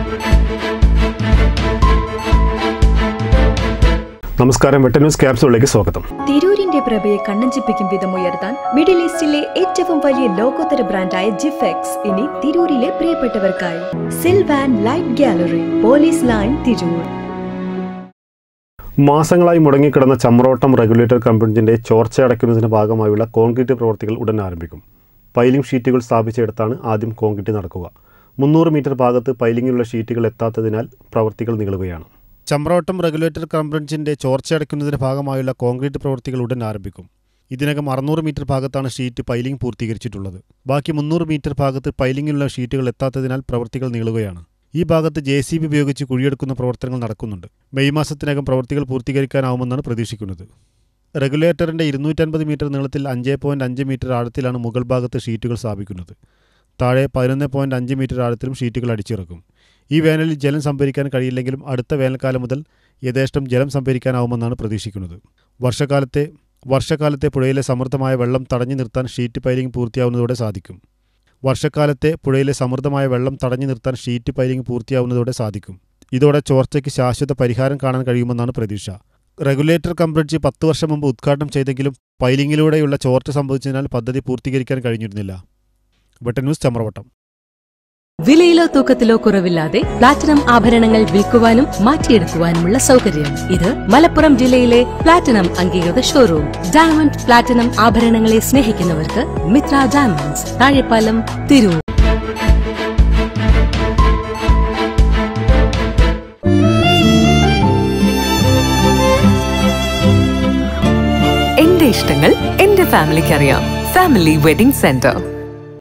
നമസ്കാരം വെട്ട ന്യൂസ് ക്യാപ്സൂളിലേക്ക് സ്വാഗതം തിരൂരിന്റെ പ്രഭയെ കണ്ണഞ്ചിപ്പിക്കും വിധം ഉയർത്താൻ മിഡിൽ ഈസ്റ്റിലെ ഏറ്റവും വലിയ ലോകോത്തര ബ്രാൻഡായ ജിഫെക്സ് ഇനി തിരൂരിലെ പ്രിയപ്പെട്ടവർക്കായി സിൽവാൻ light gallery police line Tirur മാസങ്ങളായി മുടങ്ങിക്കിടന്ന ചമ്രോട്ടം റെഗുലേറ്റർ കമ്പനിയുടെ ചോർച്ച അടയ്ക്കുന്നതിന്റെ ഭാഗമായുള്ള കോൺക്രീറ്റ് പ്രവർത്തികൾ ഉടൻ ആരംഭിക്കും പൈലിംഗ് ഷീറ്റുകൾ സ്ഥാപിച്ചിടത്താണ് ആദ്യം കോൺക്രീറ്റ് നടക്കുക മുന്നൂറ് മീറ്റർ ഭാഗത്ത് പൈലിങ്ങിലുള്ള ഷീറ്റുകൾ എത്താത്തതിനാൽ പ്രവർത്തികൾ നീളുകയാണ് ചമ്രോട്ടം റെഗുലേറ്റർ കമ്പനിന്റെ ചോർച്ച അടയ്ക്കുന്നതിന്റെ ഭാഗമായുള്ള കോൺക്രീറ്റ് പ്രവർത്തികൾ ഉടൻ ആരംഭിക്കും ഇതിനകം അറുന്നൂറ് മീറ്റർ ഭാഗത്താണ് ഷീറ്റ് പൈലിംഗ് പൂർത്തീകരിച്ചിട്ടുള്ളത് ബാക്കി മുന്നൂറ് മീറ്റർ ഭാഗത്ത് പൈലിങ്ങിലുള്ള ഷീറ്റുകൾ എത്താത്തതിനാൽ പ്രവർത്തികൾ നീളുകയാണ് ഈ ഭാഗത്ത് ജെ സി ബി ഉപയോഗിച്ച് കുഴിയെടുക്കുന്ന പ്രവർത്തനങ്ങൾ നടക്കുന്നുണ്ട് മെയ് മാസത്തിനകം പ്രവർത്തികൾ പൂർത്തീകരിക്കാനാവുമെന്നാണ് പ്രതീക്ഷിക്കുന്നത് റെഗുലേറ്ററിന്റെ ഇരുന്നൂറ്റൻപത് മീറ്റർ നീളത്തിൽ അഞ്ച് പോയിന്റ് അഞ്ച് മീറ്റർ ആഴത്തിലാണ് മുകൾ ഭാഗത്ത് ഷീറ്റുകൾ സ്ഥാപിക്കുന്നത് താഴെ പതിനൊന്ന് പോയിന്റ് അഞ്ച് മീറ്റർ ആഴത്തിലും ഷീറ്റുകൾ അടിച്ചിറക്കും ഈ വേനലിൽ ജലം സംഭരിക്കാൻ കഴിയില്ലെങ്കിലും അടുത്ത വേനൽക്കാലം മുതൽ യഥേഷ്ടം ജലം സംഭരിക്കാനാവുമെന്നാണ് പ്രതീക്ഷിക്കുന്നത് വർഷക്കാലത്തെ വർഷക്കാലത്തെ പുഴയിലെ സമൃദ്ധമായ വെള്ളം തടഞ്ഞു നിർത്താൻ ഷീറ്റ് പൈലിംഗ് പൂർത്തിയാവുന്നതോടെ സാധിക്കും വർഷക്കാലത്തെ പുഴയിലെ സമൃദ്ധമായ വെള്ളം തടഞ്ഞു നിർത്താൻ ഷീറ്റ് പൈലിംഗ് പൂർത്തിയാവുന്നതോടെ സാധിക്കും ഇതോടെ ചോർച്ചയ്ക്ക് ശാശ്വത പരിഹാരം കാണാൻ കഴിയുമെന്നാണ് പ്രതീക്ഷ റെഗുലേറ്റർ കം ബ്രിഡ്ജ് പത്ത് വർഷം മുമ്പ് ഉദ്ഘാടനം ചെയ്തെങ്കിലും പൈലിങ്ങിലൂടെയുള്ള ചോർച്ച സംഭവിച്ചതിനാൽ പദ്ധതി പൂർത്തീകരിക്കാൻ കഴിഞ്ഞിരുന്നില്ല വെട്ട ന്യൂസ് ചമ്രവട്ടം വിലയിലോ തൂക്കത്തിലോ കുറവില്ലാതെ പ്ലാറ്റിനം ആഭരണങ്ങൾ വിൽക്കുവാനും മാറ്റിയെടുക്കുവാനുമുള്ള സൗകര്യം ഇത് മലപ്പുറം ജില്ലയിലെ പ്ലാറ്റിനം അംഗീകൃത ഷോറൂം ഡയമണ്ട് പ്ലാറ്റിനം ആഭരണങ്ങളെ സ്നേഹിക്കുന്നവർക്ക് മിത്ര ഡയമണ്ട്സ് താഴെപ്പാലം തിരൂർ എന്റെ ഇഷ്ടങ്ങൾ എന്റെ ഫാമിലിക്ക് അറിയാം ഫാമിലി വെഡിംഗ് സെന്റർ